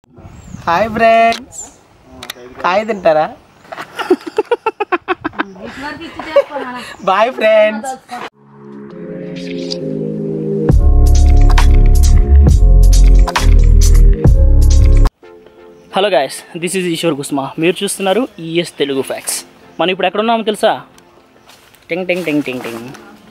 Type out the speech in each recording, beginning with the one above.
Hi friends కాయ తింటారా bye friends hello guys this is Eshwar కుస్మా మీరు చూస్తున్నారు ఈఎస్ తెలుగు ఫ్యాక్స్ మనం ఇప్పుడు ఎక్కడ ఉన్నామో తెలుసా టింగ్ టింగ్ టింగ్ టింగ్ టింగ్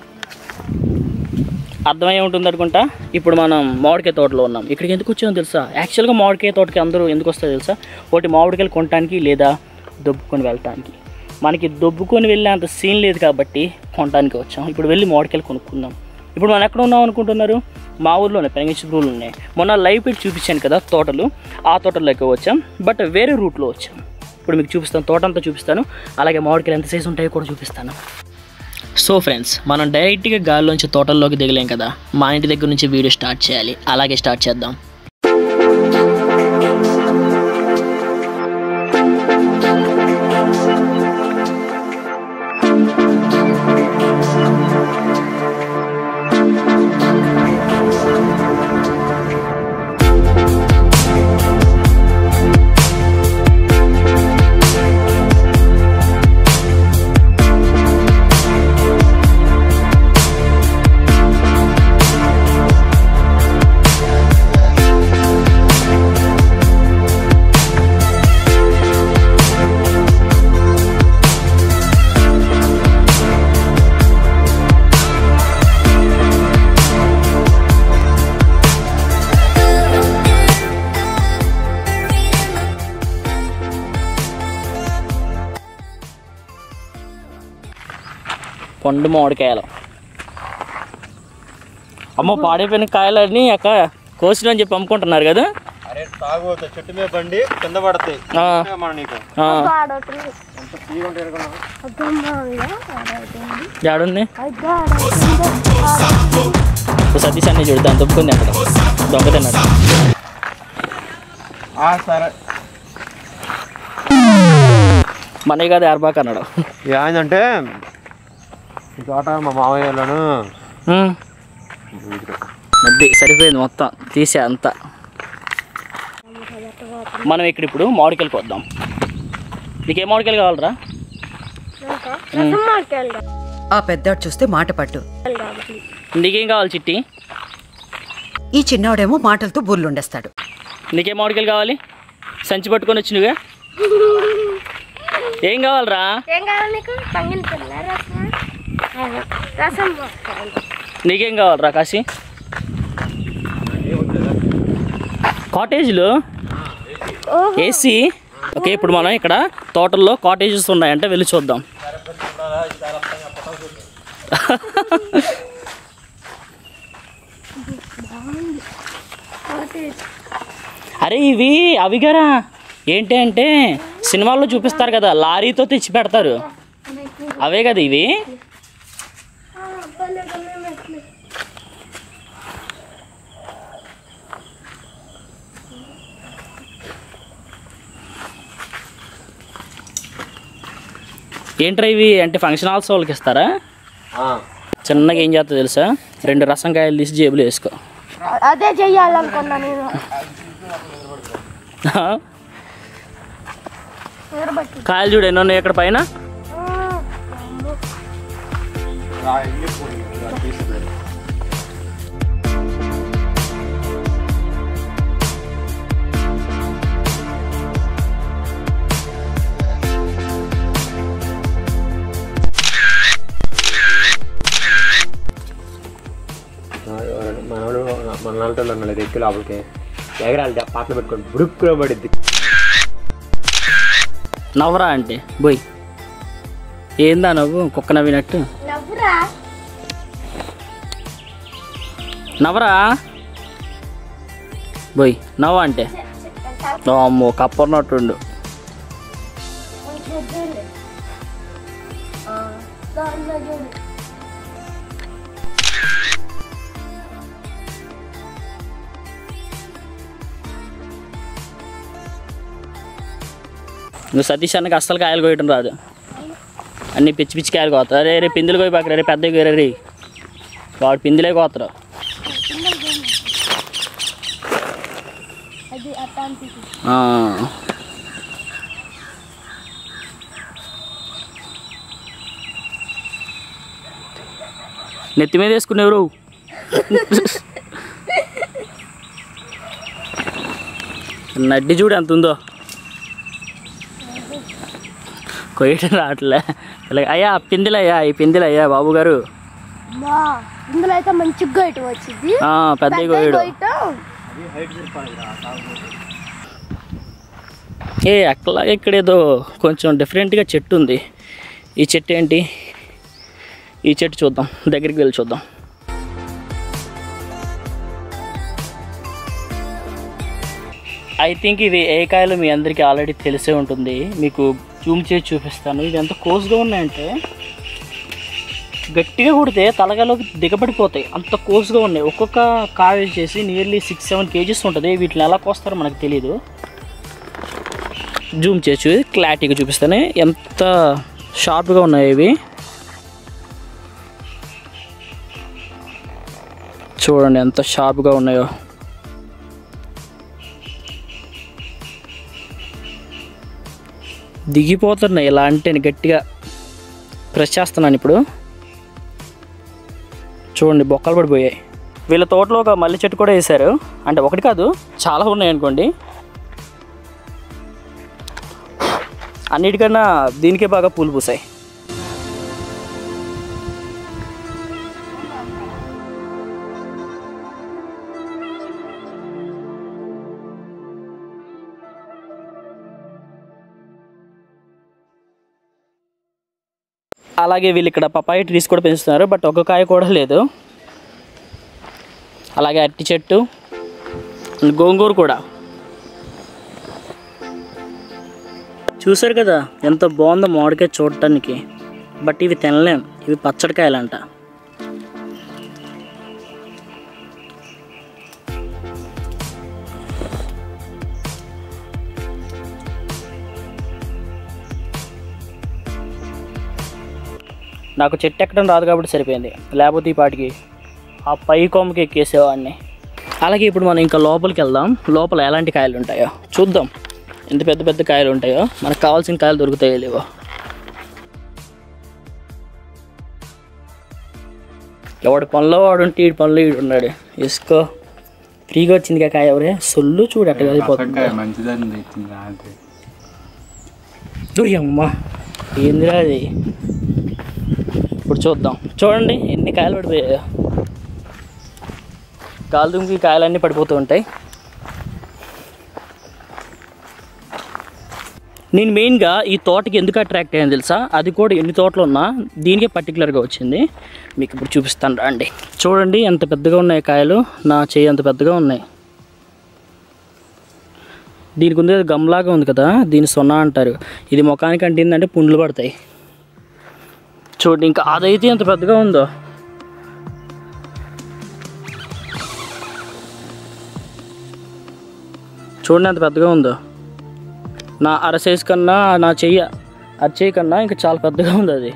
అర్థమై ఉంటుంది అనుకుంటా ఇప్పుడు మనం మామిడికాయ తోటలో ఉన్నాం ఇక్కడికి ఎందుకు వచ్చామో తెలుసా యాక్చువల్గా మామిడికాయ తోటకి అందరూ ఎందుకు వస్తారో తెలుసా ఒకటి మామిడికాయలు కొనడానికి లేదా దొబ్బుకొని వెళ్ళటానికి మనకి దొబ్బుకొని వెళ్ళేంత సీన్ లేదు కాబట్టి కొనడానికి వచ్చాం ఇప్పుడు వెళ్ళి మామిడికాయలు కొనుక్కుందాం ఇప్పుడు మనం ఎక్కడ ఉన్నాం అనుకుంటున్నారు మా ఊర్లోనే పెనగించుకులు ఉన్నాయి మొన్న లైవ్ పెట్టి చూపించాను కదా తోటలు ఆ తోటలోకి వచ్చాం బట్ వేరే రూట్లో వచ్చాం ఇప్పుడు మీకు చూపిస్తాను తోట అంతా చూపిస్తాను అలాగే మామిడికాయలు ఎంత సైజు ఉంటాయో కూడా చూపిస్తాను సో ఫ్రెండ్స్ మనం డైరెక్ట్గా గాల్లోంచి తోటల్లోకి దిగలేం కదా మా ఇంటి దగ్గర నుంచి వీడియో స్టార్ట్ చేయాలి అలాగే స్టార్ట్ చేద్దాం పండు మామిడికాయలు అమ్మ పాడైపోయిన కాయలన్నీ అక్క కోసిన అని చెప్పి అమ్ముకుంటున్నారు కదా అరే తాగు చెట్టు మీద బండి కింద పడతాయి ఆ, మన నీకు ఆ. ఎంత తీగ ఉంటాయి అనుకున్నావు? ఏడుంది ఓ సతీష్ అన్ని చూడు దాని తప్పుకుంది అక్కడ దొంగ తిన్నాడు ఆ సరే మనకి కాదు ఏర్బాక్ అన్నాడు ఏంటంటే ఈ తోట మా మామయ్య వాళ్ళను ఉమ్. అది సరిపోయింది మొత్తం తీసే అంతా మనం ఇక్కడ ఇప్పుడు మామిడికాయలు కొద్దాం నీకు ఏ మామిడికాయలు కావాలరా ఆ పెద్దాడు చూస్తే మాట పట్టు నీకేం కావాలి చిట్టి ఈ చిన్నవాడేమో మాటలతో బుర్లుండేస్తాడు నీకేం మామిడికాయలు కావాలి సంచి పట్టుకొని వచ్చినగా ఏం కావాలరా ఏం కావాలి నీకు పంగిన పిల్ల రసం రసం పోసుకోవాలి. నీకేం కావాలరా కాశీ కాటేజ్లు ఏసీ ఓకే ఇప్పుడు మనం ఇక్కడ తోటల్లో కాటేజెస్ ఉన్నాయంటే వెళ్ళి చూద్దాం అరే ఇవి అవి గారా ఏంటి అంటే సినిమాల్లో చూపిస్తారు కదా లారీతో తెచ్చి పెడతారు అవే కదా ఇవి ఏంట్రా ఇవి అంటే ఫంక్షన్ హాల్స్ వాళ్ళకి ఇస్తారా చిన్నగా ఏం చేస్తా తెలుసా రెండు రసం కాయలు తీసి జేబులో వేసుకో అదే చెయ్యాలనుకున్నా నేను ఊరబట్టి కాయలు చూడు ఎన్ని ఉన్నాయి ఇక్కడ పైన మనోడు మన నాలుగు అన్నాడు ఎక్కి లోపలికి ఎగరాలి పాటలు పెట్టుకొని బుడుక్కులో పడిద్ది నవ్వరా అంటే బోయ్ ఏందా నవ్వు కుక్క నవ్వినట్టు నవ్వురా నవ్వరా బోయ్ నవ్వ అంటే అమ్మో కప్పన్నట్టుండు నువ్వు సతీష్ అన్నకి అస్సలు కాయలు కోయటం రాదు అన్ని పిచ్చి పిచ్చి కాయలు కోతారు అరే రే పిందులు కోయి పక్కన రే పెద్ద కోయరు రే వాడు పిందులే కోతారు అది అట్లా శాంతికి ఆ. నెత్తి మీద వేసుకునేవారు నడ్డి చూడు ఎంత ఉందో కొయ్యటం రావట్లే ఇలా అయ్యా పిందిలయ్యా ఈ పిందిలయ్యా బాబు గారు బా ఇందులో అయితే మంచిగా ఇటు వచ్చింది ఆ, పెద్ద కొయ్యడు ఏ అట్లా ఇక్కడ ఏదో కొంచెం డిఫరెంట్గా చెట్టు ఉంది ఈ చెట్టు ఏంటి ఈ చెట్టు చూద్దాం దగ్గరికి వెళ్ళి చూద్దాం ఐ థింక్ ఇవి ఏ కాయలు మీ అందరికీ ఆల్రెడీ తెలిసే ఉంటుంది మీకు జూమ్ చేసి చూపిస్తాను ఇవి ఎంత కోసుగా ఉన్నాయంటే గట్టిగా కొడితే తలగాలోకి దిగబడిపోతాయి అంత కోసుగా ఉన్నాయి ఒక్కొక్క కాయ వచ్చేసి నియర్లీ సిక్స్ సెవెన్ కేజీస్ ఉంటుంది వీటిని ఎలా కోస్తారో మనకు తెలియదు జూమ్ చేసి క్లారిటీగా చూపిస్తానే ఎంత షార్ప్గా ఉన్నాయి ఇవి చూడండి ఎంత షార్ప్గా ఉన్నాయో దిగిపోతున్నాయి ఇలా అంటే గట్టిగా ప్రెస్ చేస్తున్నాను ఇప్పుడు చూడండి బొక్కలు పడిపోయాయి వీళ్ళ తోటలో ఒక మల్లె చెట్టు కూడా వేశారు అంటే ఒకటి కాదు చాలా ఉన్నాయి అనుకోండి అన్నిటికన్నా దీనికే బాగా పూలు పూసాయి అలాగే వీళ్ళు ఇక్కడ పపాయ ట్రీస్ కూడా పెంచుతున్నారు బట్ ఒక కాయ కూడా లేదు అలాగే అరటి చెట్టు and గోంగూర కూడా చూసారు కదా ఎంత బాగుందో మామిడికాయ చూడటానికి బట్ ఇవి తినలేం ఇవి పచ్చడికాయలంట నాకు చెట్టు ఎక్కడం రాదు కాబట్టి సరిపోయింది లేకపోతే ఈ పాటికి ఆ పై కొమ్మకి ఎక్కేసేవాడిని అలాగే ఇప్పుడు మనం ఇంకా లోపలికి వెళ్దాం లోపల ఎలాంటి కాయలు ఉంటాయో చూద్దాం ఎంత పెద్ద పెద్ద కాయలు ఉంటాయో మనకు కావాల్సిన కాయలు దొరుకుతాయో లేవో ఎవడి పనిలో వాడు ఉంటే ఈ పనిలో ఈడు ఉన్నాడు ఇసుకో ఫ్రీగా వచ్చింది కాయ ఎవరే సొల్లు చూడు అట్ట కలిపోతుంది మంచిదని తెచ్చింది అంటే అమ్మా ఏందిరా అది ఇప్పుడు చూద్దాం చూడండి ఎన్ని కాయలు పడిపోయాయో గాలి దుంకి కాయలన్నీ పడిపోతూ ఉంటాయి నేను మెయిన్గా ఈ తోటకి ఎందుకు అట్రాక్ట్ అయ్యాను తెలుసా అది కూడా ఎన్ని తోటలు ఉన్నా దీనికే పర్టికులర్గా వచ్చింది మీకు ఇప్పుడు చూపిస్తాను రండి చూడండి ఎంత పెద్దగా ఉన్నాయి కాయలు నా చెయ్యి అంత పెద్దగా ఉన్నాయి దీనికి ఉంది గమ్లాగా ఉంది కదా దీని సొన్న అంటారు ఇది ముఖానికి అంటిందంటే పుండ్లు పడతాయి చూడండి ఇంకా అదైతే ఎంత పెద్దగా ఉందో చూడండి ఎంత పెద్దగా ఉందో నా అర సైజ్ కన్నా నా చెయ్యి అరచేయి కన్నా ఇంకా చాలా పెద్దగా ఉంది అది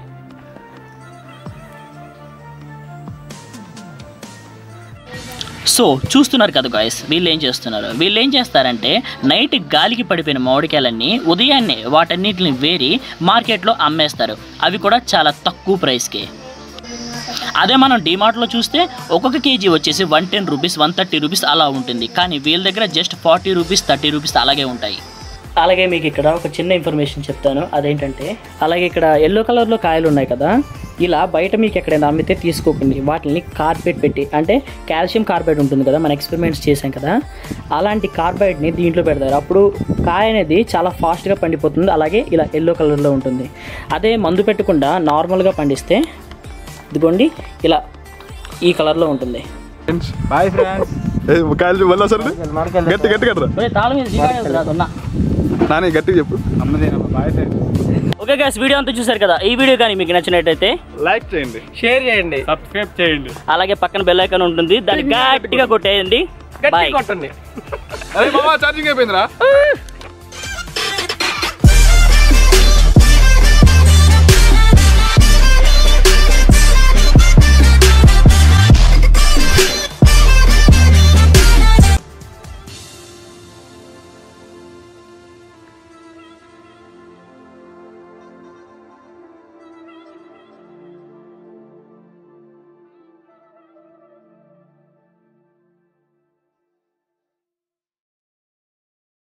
సో చూస్తున్నారు కదా గాయస్ వీళ్ళు ఏం చేస్తున్నారు వీళ్ళు ఏం చేస్తారంటే నైట్ గాలికి పడిపోయిన మామిడికాయలన్నీ ఉదయాన్నే వాటన్నిటిని వేరి మార్కెట్లో అమ్మేస్తారు అవి కూడా చాలా తక్కువ ప్రైస్కి అదే మనం డిమార్ట్లో చూస్తే ఒక్కొక్క కేజీ వచ్చేసి one ten rupees one thirty rupees అలా ఉంటుంది కానీ వీళ్ళ దగ్గర just forty rupees thirty rupees అలాగే ఉంటాయి అలాగే మీకు ఇక్కడ ఒక చిన్న ఇన్ఫర్మేషన్ చెప్తాను అదేంటంటే అలాగే ఇక్కడ ఎల్లో కలర్లో కాయలు ఉన్నాయి కదా ఇలా బయట మీకు ఎక్కడైనా అమ్మితే తీసుకోకండి వాటిని కార్పెట్ పెట్టి అంటే కాల్షియం కార్బైడ్ ఉంటుంది కదా మన ఎక్స్పెరిమెంట్స్ చేసాం కదా అలాంటి కార్బైడ్ని దీంట్లో పెడతారు అప్పుడు కాయ అనేది చాలా ఫాస్ట్గా పండిపోతుంది అలాగే ఇలా ఎల్లో కలర్లో ఉంటుంది అదే మందు పెట్టకుండా నార్మల్గా పండిస్తే ఇదిగోండి ఇలా ఈ కలర్లో ఉంటుంది బాయ్ ఫ్రెండ్స్ కాయలు మళ్ళీ సార్ గట్టి గట్టి కట్టరా ఒరే, తాళం మీద జీవాడే ఉంది రా, దొన్న. నాని గట్టిగా చెప్పు అమ్మదేనమ్మా bye friends okay guys video అంతా చూసారు కదా ఈ వీడియో కానీ మీకు నచ్చినట్టయితే లైక్ చేయండి షేర్ చేయండి సబ్స్క్రైబ్ చేయండి అలాగే పక్కన బెల్ ఐకాన్ ఉంటుంది దాన్ని గట్టిగా కొట్టేయండి బాయ్ కొట్టండి అరే మామ ఛార్జింగ్ అయిపోయిందిరా